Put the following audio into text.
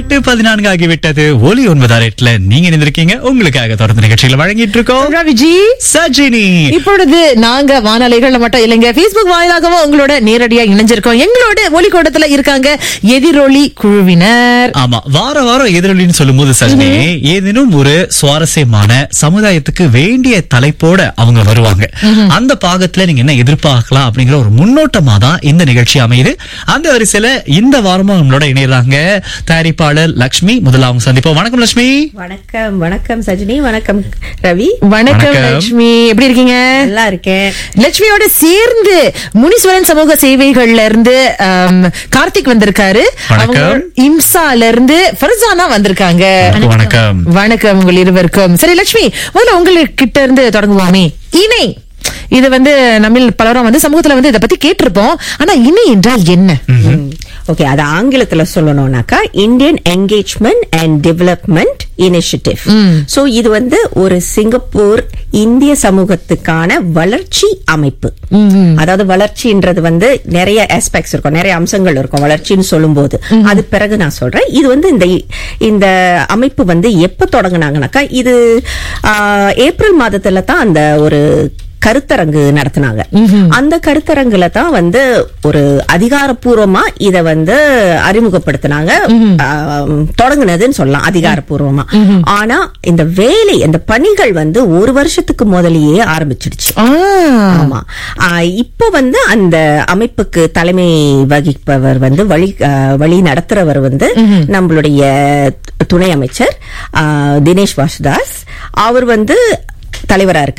எட்டு பதினான்கு ஆகிவிட்டது ஒலி ஒன்பதாம் எட்டுல நீங்க இருந்திருக்கீங்க உங்களுக்காக தொடர்ந்து நிகழ்ச்சிகளை வழங்கிட்டு இருக்கோம் ரவிஜி சஜினி இப்பொழுது நாங்க வானொலிகள்ல மட்டும் இல்லைங்க பேஸ்புக் வாயிலாகவும் உங்களோட நேரடியா இணைஞ்சிருக்கோம் எங்களோட ஒலிக்கூடத்துல இருக்காங்க எதிரொலி குழுவினர் ஆமா வார வாரம் எதிரொலின்னு சொல்லும்போது சஜினி ஏதேனும் ஒரு சுவாரஸ்யமான சமுதாயத்துக்கு வேண்டிய தலைப்போட அவங்க வருவாங்க அந்த பாகத்துல நீங்க என்ன எதிர்பார்க்கலாம் அப்படிங்கிற ஒரு முன்னோட்டமா தான் இந்த நிகழ்ச்சி அமையுது அந்த வரிசையில இந்த வாரமும் நம்மளோட இணையறாங்க தயாரிப்பாளர் லட்சுமி முதல்ல அவங்க சந்திப்போம் வணக்கம் லட்சுமி வணக்கம் வணக்கம் சஜினி வணக்கம் ரவி வணக்கம் வணக்கம். லட்சுமி எப்படி இருக்கீங்க நல்லா இருக்கேன் லட்சுமியோட சேர்ந்து முனீஸ்வரன் சமூக சேவைகள்ல இருந்து ஆம், கார்த்திக் வந்திருக்காரு வணக்கம். அவங்க இம்சால இருந்து ஃபர்சானா வந்திருக்காங்க வணக்கம் வணக்கம் உங்கள் இருவருக்கும் சரி லட்சுமி முதல்ல உங்ககிட்ட இருந்து தொடங்குவோமே இணை இது வந்து நம்ம பலரும் வந்து சமூகத்துல வந்து இத பத்தி கேட்டிருப்போம் ஆனா இணை என்றால் என்ன ஓகே அது ஆங்கிலத்துல சொல்லணும்னாக்கா Indian engagement and development initiative so இது வந்து ஒரு சிங்கப்பூர் இந்திய சமூகத்துக்கான வளர்ச்சி அமைப்பு அதாவது வளர்ச்சின்றது வந்து நிறைய ஆஸ்பெக்ட்ஸ் இருக்கும் நிறைய அம்சங்கள் இருக்கும் வளர்ச்சின்னு சொல்லும்போது அது பிறகு நான் சொல்றேன் இது வந்து இந்த இந்த அமைப்பு வந்து எப்ப தொடங்குனாங்கனாக்கா இது ஆ, ஏப்ரல் மாதத்துல தான் அந்த ஒரு கருத்தரங்கு நடத்தினாங்க அந்த கருத்தரங்குல தான் வந்து ஒரு அதிகாரப்பூர்வமா இத வந்து அறிமுகப்படுத்தினாங்க ஆம், தொடங்குனதுன்னு சொல்லலாம் அதிகாரப்பூர்வமா ஆனா இந்த வேலை இந்த பணிகள் வந்து ஒரு வருஷத்துக்கு முதல்லயே ஆரம்பிச்சிடுச்சு ஆ, ஆமா ஆ, இப்போ வந்து அந்த அமைப்புக்கு தலைமை வகிப்பவர் வந்து வழி ஆ, வழி நடத்துறவர் வந்து நம்மளுடைய துணை அமைச்சர் ஆ, தினேஷ் வாசுதாஸ் அவர் வந்து தலைவரா இருக்காரு